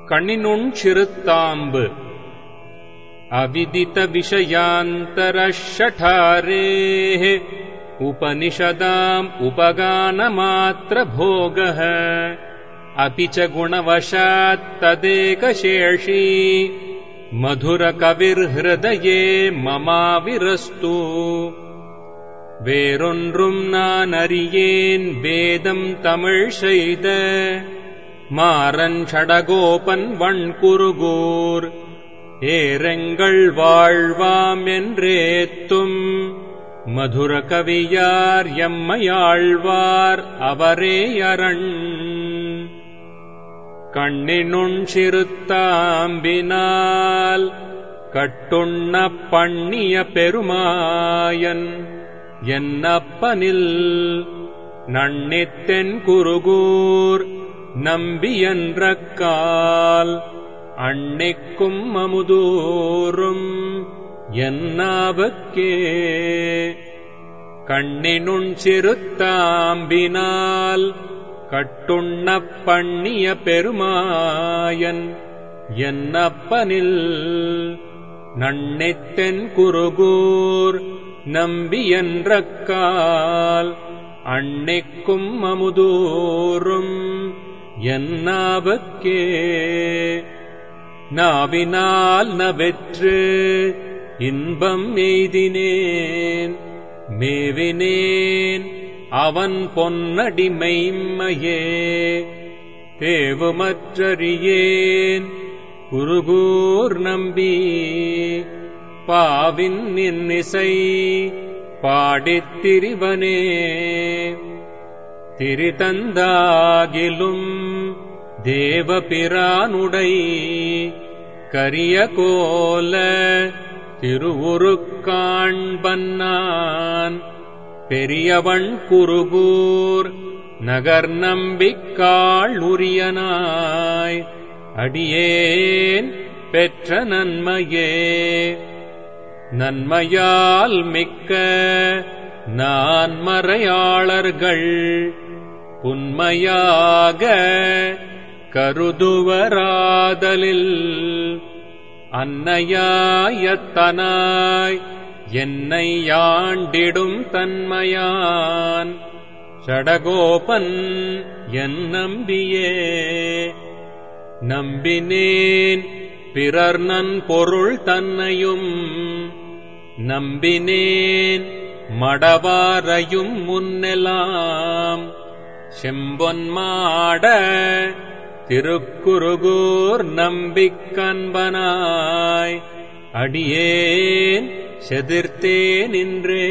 கண்ணினுண் சிறுத்தாம்பு अविदितविषयान्तरषठारेः उपनिषदाम् उपगानमात्रभोगः अपि च गुणवशात् तदेकशेषी मधुरकविर्हृदये ममाविरस्तु வேறொன்றும் நான் அறியேன் வேதம் தமிழ் செய்த மாறன் சடகோபன் வண்குருகூர் ஏரெங்கள் வாழ்வாம் என்றேத்தும் மதுர கவியார் எம்மையாழ்வார் அவரே அரண் கண்ணினுண் சிறுத்தாம்பினால் கட்டுண்ண பண்ணிய பெருமாயன் என்னப்பனில் நன்னித்தென் குருகூர் நம்பியன்ற கால் அன்னைக்கும் அமுதூரும் என்னாவுக்கே கண்ணினுண் சிறுத்தாம்பினால் கட்டுண்ண பண்ணிய பெருமாயன் என்னப்பனில் நன்னித்தென் குருகூர் நம்பியன்ற கால் அன்னைக்கும் அமுதூரும் என்னாவுக்கே நாவினால் நவெற்று இன்பம் எய்தினேன் மேவினேன் அவன் பொன்னடிமைம்மையே தேவுமற்றறியேன் குருகூர் நம்பி பாவின் இன்னிசை பாடித் திரிவனே திரிதந்தாகிலும் தேவபிரானுடை கரிய கோல திருவுருக்காண்பன்னான் பெரியவன் குருகூர் நகர் நம்பிக்காள் உரியனாய் அடியேன் பெற்ற நன்மையே நன்மையால் மிக்க நான் மறையாளர்கள் புன்மையாக கருதுவராதலில் அன்னையாயத்தனாய் என்னை யாண்டிடும் தன்மையான் சடகோபன் என் நம்பியே நம்பினேன் பிறர் நன் பொருள் தன்னையும் நம்பினேன் மடவாரையும் முன்னெலாம் செம்பொன்மாட திருக்குருகூர் நம்பிக்கன்பனாய் அடியேன் செதிர்த்தே நின்றே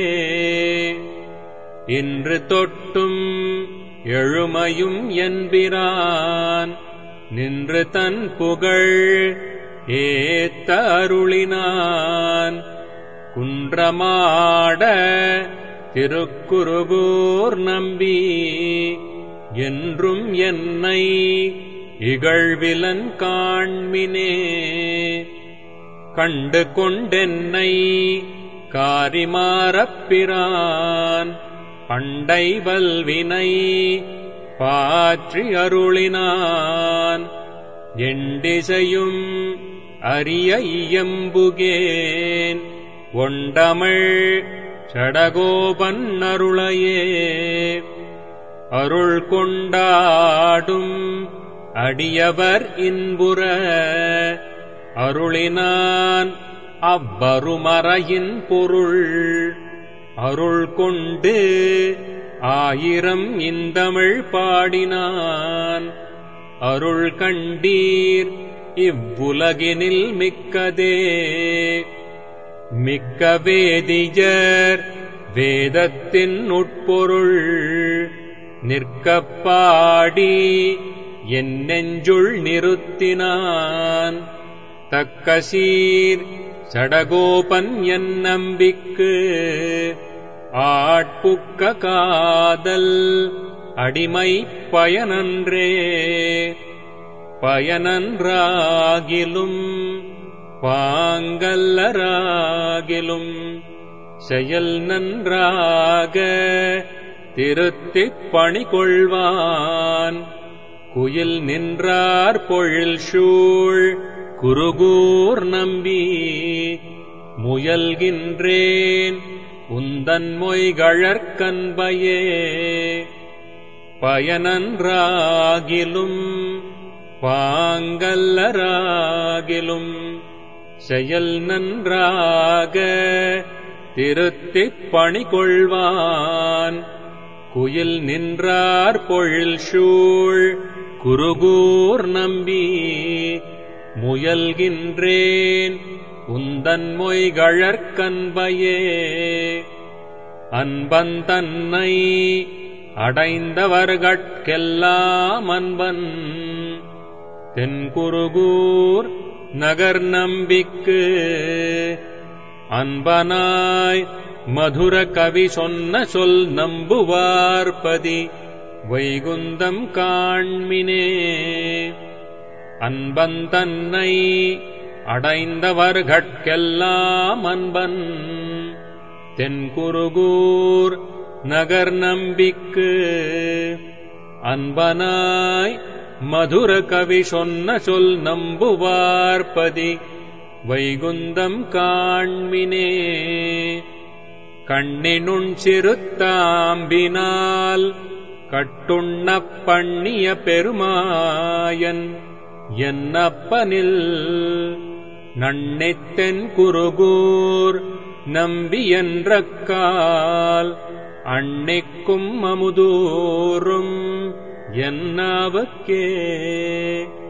இன்று தொட்டும் எழுமையும் என்பிரான் நின்று தன் புகழ் ஏத்த அருளினான் குன்றமாட திருக்குருகூர் நம்பி என்றும் என்னை இகழ்விலன் காண்மினே கண்டு கொண்டென்னை காரிமாறப்பிரான் பண்டை வல்வினை பாற்றி அருளினான் எண்டிசையும் அரிய இயம்புகேன் ஒண்டமிழ் சடகோபன் அருளையே அருள் கொண்டாடும் அடியவர் இன்புற அருளினான் அவ்வருமறையின் பொருள் அருள் கொண்டு ஆயிரம் இந்தமிழ் பாடினான் அருள் கண்டீர் இவ்வுலகினில் மிக்கதே மிக்க வேதியர் வேதத்தின் உட்பொருள் நிற்கப் பாடி என் நெஞ்சுள் நிறுத்தினான் தக்கசீர் சடகோபன் என் நம்பிக்கு ஆட்புக்க காதல் அடிமை பயனன்றே பயனன்றாகிலும் பாங்கல்லராகிலும் செயல் நன்றாக திருத்திப் பணி கொள்வான் குயில் நின்றார் பொழில் சூழ் குருகூர் நம்பி முயல்கின்றேன் உந்தன் மொய்கழற்கன்பையே பயனன்றாகிலும் பாங்கல்லராகிலும் செயல் நன்றாக திருத்திப் பணி கொள்வான் குயில் நின்றார் பொழில் சூழ் குருகூர் நம்பி முயல்கின்றேன் உந்தன் மொய்கழற்கன்பையே அன்பந்தன்னை அடைந்தவர்கட்கெல்லாம் அன்பன் தென்குருகூர் நகர் நம்பிக்கு அன்பனாய் மதுர கவி சொன்ன சொல் நம்புவார்பதி வைகுந்தம் காண்மினே அன்பந்தன்னை அடைந்தவர்கட்கெல்லாம் அன்பன் தென்குருகூர் நகர் நம்பிக்கு அன்பனாய் மதுர கவி சொன்ன சொல் நம்புவார்பதி வைகுந்தம் காண்மினே கண்ணினுண் சிறுத்தாம்பினால் கட்டுண்ணப் பண்ணிய பெருமாயன் என்னப்பனில் நன்னித்தென் குருகூர் நம்பி என்ற கால் அன்னைக்கும் அமுதூரும் என்னாவுக்கே